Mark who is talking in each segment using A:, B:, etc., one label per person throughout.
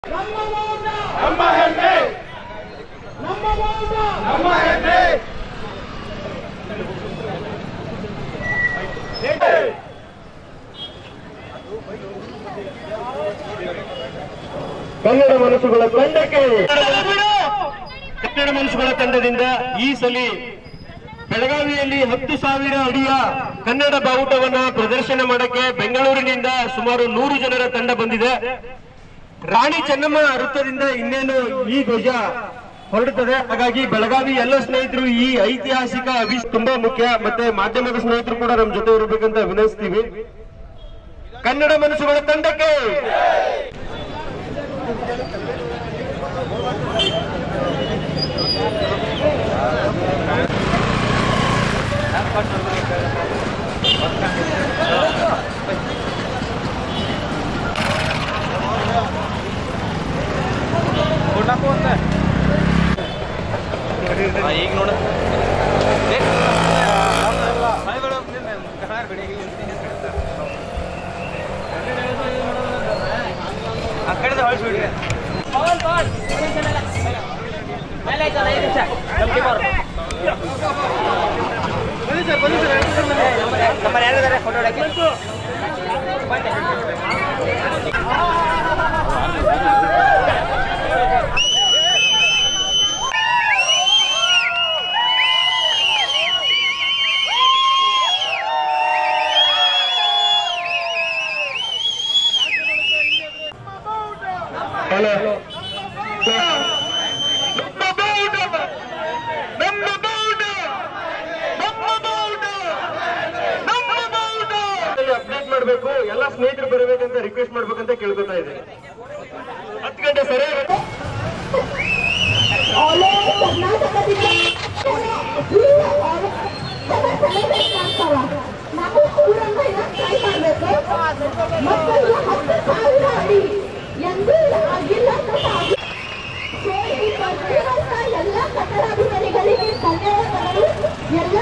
A: ನಮ್ಮ ಹೆಮ್ಮೆ ನಮ್ಮ ಹೆಮ್ಮೆ
B: ಕನ್ನಡ ಮನಸ್ಸುಗಳ ತಂಡಕ್ಕೆ ಕನ್ನಡ ಮನಸ್ಸುಗಳ ತಂಡದಿಂದ ಈ ಸಲ ಬೆಳಗಾವಿಯಲ್ಲಿ ಹತ್ತು ಸಾವಿರ ಅಡಿಯ ಕನ್ನಡ ಬಾವುಟವನ್ನ ಪ್ರದರ್ಶನ ಮಾಡಕ್ಕೆ ಬೆಂಗಳೂರಿನಿಂದ ಸುಮಾರು ನೂರು ಜನರ ತಂಡ ಬಂದಿದೆ ರಾಣಿ ಚೆನ್ನಮ್ಮ ವೃತ್ತದಿಂದ ಇನ್ನೇನು ಈ ಧ್ವಜ ಹೊರಡುತ್ತದೆ ಹಾಗಾಗಿ ಬೆಳಗಾವಿ ಎಲ್ಲ ಸ್ನೇಹಿತರು ಈ ಐತಿಹಾಸಿಕ ಅಭಿ ತುಂಬಾ ಮುಖ್ಯ ಮತ್ತೆ ಮಾಧ್ಯಮದ ಸ್ನೇಹಿತರು ಕೂಡ ನಮ್ಮ ಜೊತೆ ಇರಬೇಕಂತ ವಿನಯಿಸ್ತೀವಿ ಕನ್ನಡ ಮನಸ್ಸುಗಳ ತಂಡಕ್ಕೆ
C: ಈಗ ನೋಡ ಆ ಕಡೆ ಹೊಳಿಸ್ಬಿಡ್ರಿ ನಮ್ಮ ಯಾರಿದ್ದಾರೆ ಫೋಟೋ ಹೊಡಕ್ಕೆ
B: ಹಲೋ ನಮ್ಮ ಬಾವುಟ ನಮ್ಮ ಬಾವುಟ ನಮ್ಮ ಬಾವುಟ ನಮ್ಮ ಬಾವುಟ ಅಪ್ಡೇಟ್ ಮಾಡಬೇಕು ಎಲ್ಲ ಸ್ನೇಹಿತರು ಬರಬೇಕಂತ ರಿಕ್ವೆಸ್ಟ್ ಮಾಡ್ಬೇಕಂತ ಕೇಳ್ಕೊತಾ ಇದೆ ಹತ್ತು ಗಂಟೆ ಸರಿಯಾಗಿ
D: ಆಲ್ ಓವರ್ ಕರ್ನಾಟಕದಿಂದ ಆಗ್ತಾವ ನಾವು ಊರನ್ನ ಟ್ರೈ ಮಾಡಬೇಕು ಮತ್ತು ಇದು ಹತ್ತು ಸಾವಿರ ಅಡಿ ಎಂದೂ ಆಗಿಲ್ಲ ಅಂತ ಆಗಿ- ಸೊ ಈ ಬರ್ತಿರುವಂತ ಎಲ್ಲ ಕನ್ನಡಾಭಿಮಾನಿಗಳಿಗೆ ಧನ್ಯವಾದಗಳು ಎಲ್ಲ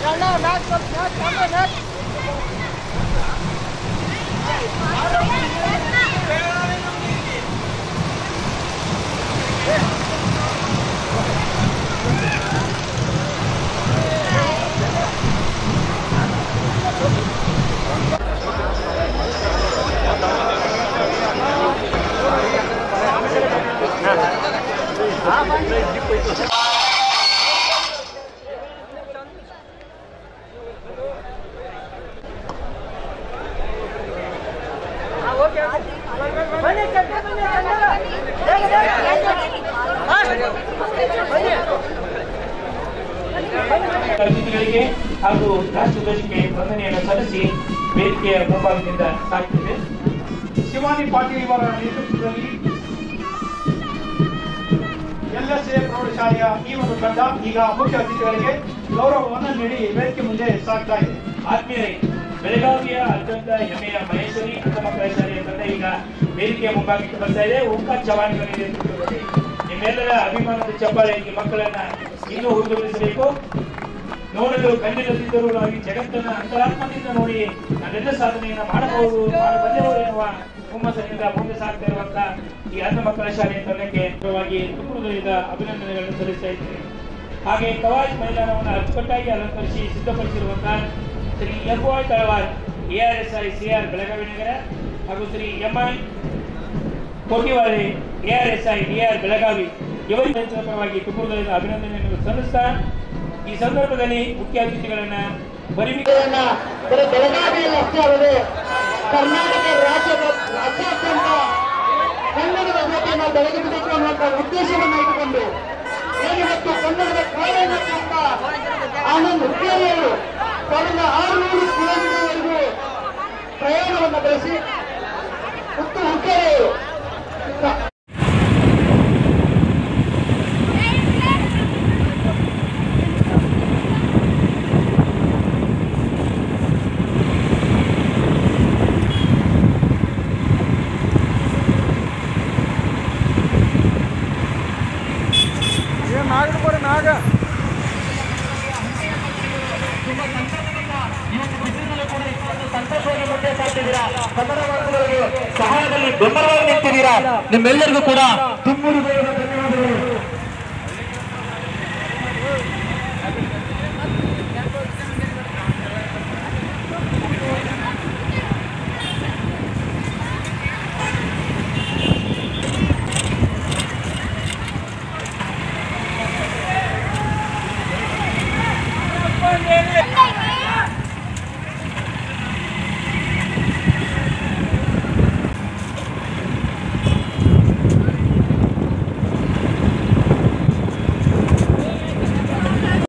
E: ಅತಿಥಿಗಳಿಗೆ ಹಾಗೂ ರಾಷ್ಟ್ರಧ್ವಜಕ್ಕೆ ವಂದನೆಯನ್ನು ಸಲ್ಲಿಸಿ ವೇದಿಕೆಯ ಮುಂಭಾಗದಿಂದ ಸಾಕ್ತಿದೆ
F: ಶಿವಾನಿ ಪಾಟೀಲ್ ಇವರ ನೇತೃತ್ವದಲ್ಲಿ ಎಲ್ಎಸ್ಎ ಪ್ರೌಢಶಾಲೆಯ ಈ ಒಂದು ತಂಡ ಈಗ ಮುಖ್ಯ ಅತಿಥಿಗಳಿಗೆ ಗೌರವವನ್ನು ನೀಡಿ ವೇದಿಕೆ ಮುಂದೆ ಸಾಗ್ತಾ ಇದೆ
E: ಆತ್ಮೀಯರೇ ಬೆಳಗಾವಿಯ ಅತ್ಯಂತ ಹೆಮ್ಮೆಯ ಮಹೇಶ್ವರಿ ಅಂಧ ಮಕ್ಕಳ ಶಾಲೆಯ ತಂಡ ಈಗ ವೇದಿಕೆಯ ಮುಂಭಾಗಕ್ಕೆ ಬರ್ತಾ ಇದೆ ಓಂಕಾ ಚವಾಣಿಗಳ ನೇತೃತ್ವದಲ್ಲಿ ನಿಮ್ಮೆಲ್ಲರ ಅಭಿಮಾನದ ಚಪ್ಪಾಳೆ ಈ ಮಕ್ಕಳನ್ನ ಇನ್ನೂ ಹುರಿದುಂಬಿಸಬೇಕು ನೋಡಲು ಕಂಡಿಲ್ಲದಿದ್ದರೂ ನಾವು ಈ ಜಗತ್ತನ್ನ ಅಂತರಾತ್ಮದಿಂದ ನೋಡಿ ನಾವೆಲ್ಲ ಸಾಧನೆಯನ್ನ ಮಾಡಬಹುದು ಮಾಡಬಲ್ಲೆವು ಎನ್ನುವ ಹುಮ್ಮಸ್ಸಿನಿಂದ ಮುಂದೆ ಸಾಗ್ತಾ ಇರುವಂತ ಈ ಅಂಧ ಮಕ್ಕಳ ಶಾಲೆಯ ತಂಡಕ್ಕೆ ಮುಖ್ಯವಾಗಿ ತುಮಕೂರಿನಿಂದ ಅಭಿನಂದನೆಗಳನ್ನು ಸಲ್ಲಿಸ್ತಾ ಇದ್ದೇನೆ ಹಾಗೆ ಕವಾಯತ್ ಮೈದಾನವನ್ನು ಅಚ್ಚುಕಟ್ಟಾಗಿ ಅಲಂಕರಿಸಿ ಸಿದ್ಧಪಡಿಸಿರುವಂತಹ Shri F Y Talwar ARSI CR Belagavi ನಗರ ಹಾಗೂ Shri MI Kotiwari ARSI DR Belagavi ಇವರ ಪರವಾಗಿ ತುಮಕೂರಿನಿಂದ ಅಭಿನಂದನೆಯನ್ನು ಸಲ್ಲಿಸ್ತಾ ಈ ಸಂದರ್ಭದಲ್ಲಿ ಮುಖ್ಯ ಅತಿಥಿಗಳನ್ನ ಬರಿವಿಕೆ
B: ಇದನ್ನ ಬರೀ ಬೆಳಗಾವಿಯಲ್ಲಿ ಅಷ್ಟೇ ಅಲ್ಲದೆ ಕರ್ನಾಟಕ ರಾಜ್ಯದ ರಾಜ್ಯಾದ್ಯಂತ ಕನ್ನಡದ ಜ್ಯೋತಿಯನ್ನು ಬೆಳಗಿಸಬೇಕು ಅನ್ನುವಂಥ ಉದ್ದೇಶವನ್ನು ಇಟ್ಟುಕೊಂಡು ಏನಿವತ್ತು ಕನ್ನಡದ ಕಾಲೇಜು ಅಂತ ಆನಂದ್ ಹುಕ್ಕೇರಿಯವರು ಕಳೆದ ಆರುನೂರು ಕಿಲೋಮೀಟರ್ವರೆಗೂ ಪ್ರಯಾಣವನ್ನು ಬೆಳೆಸಿ ಮತ್ತು ಹುಕ್ಕೇರಿಯವರು ಸಂತೋಷವಾಗಿ ಮುಂದೆ ಸಾಗ್ತಿದ್ದೀರಾ ಕನ್ನಡ ಮಾತುಗಳಿಗೆ ಸಹಾಯದಲ್ಲಿ ಬೆಂಬಲವಾಗಿ ನಿಂತಿದ್ದೀರಾ ನಿಮ್ಮೆಲ್ಲರಿಗೂ ಕೂಡ ತುಂಬೂರು